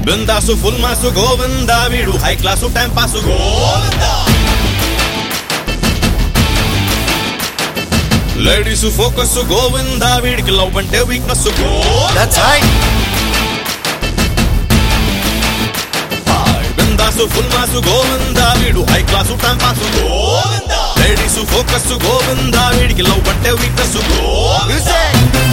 bindaas full mass Govinda వీడు high class time pass Govinda ladies focus Govinda వీడికి love అంటే వీక్నెస్ దట్స్ రైట్ బిందాసు ఫుల్ మాసు గోవిందా వీడు high class time pass Govinda ladies focus Govinda వీడికి love అంటే వీక్నెస్ గోవిందా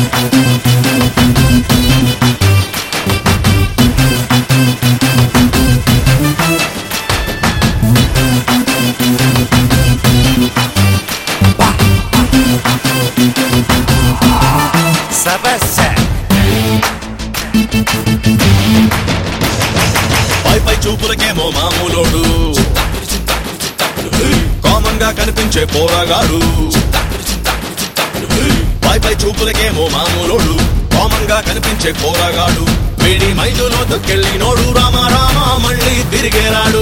సబస్స పై పై చూపులకేమో మామూలోడు కామన్ గా కనిపించే పోరాగాడు పై పై చూపులకేమో మామూలోడు కామన్ గా కనిపించే పోరాగాడు వీడి మైండులో దొక్కెళ్ళినోడు రామ రామ మళ్ళీ తిరిగేరాడు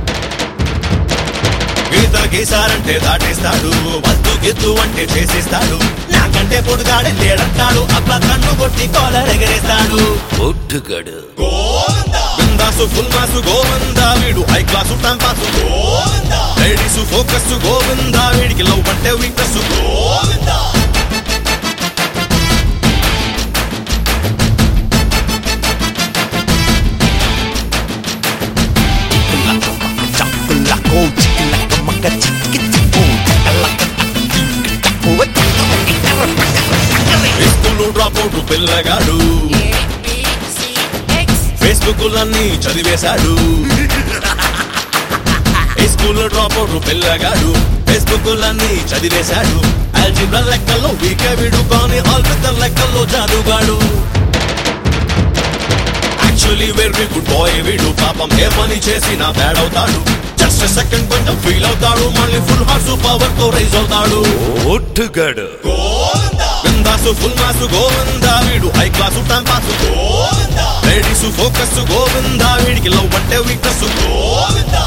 గీత గీసారంటే దాటేస్తాడు వద్దు గిద్దు అంటే చేసేస్తాడు నాకంటే పొడుగాడే లేడంటాడు అట్లా కన్ను కొట్టి కోలర్ ఎగరేస్తాడు ఒట్టుగడు బిందాసు ఫుల్ మాసు గోవిందా వీడు high class time pass Govinda ladies focus Govinda వీడికి లవ్ అంటే వీక్నెస్ గోవిందా చక్కులకో చిక్కులక మక్క చిక్కి చిక్కు స్కూల్ డ్రాప్ అవుట్ పిల్లగాడు ఫేస్బుక్ లన్నీ చదివేశాడు స్కూల్ డ్రాప్ అవుట్ పిల్లగాడు ఫేస్బుక్ లన్నీ చదివేశాడు ఆల్జిబ్రా లెక్కల్లో వీకే వీడు కానీ ఆల్ఫికర్ లెక్కల్లో జాదుగాడు యాక్చువల్లీ వెరీ గుడ్ బాయ్ వీడు పాపం ఏ పని చేసినా బ్యాడ్ అవుతాడు జస్ట్ సెకండ్ కొంచెం ఫీల్ అవుతాడు మళ్ళీ ఫుల్ హార్స్ పవర్ తో రైజ్ అవుతాడు ఒట్టుగడు బిందాసు ఫుల్ మాసు గోవిందా వీడు high class time pass Govinda ladies focus Govinda వీడికి లవ్ అంటే వీక్నెస్ గోవిందా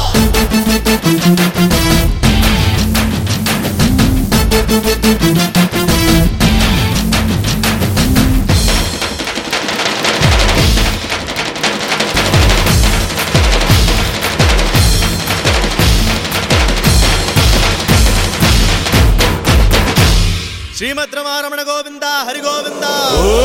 శ్రీమద్రమారమణ గోవింద హరి గోవింద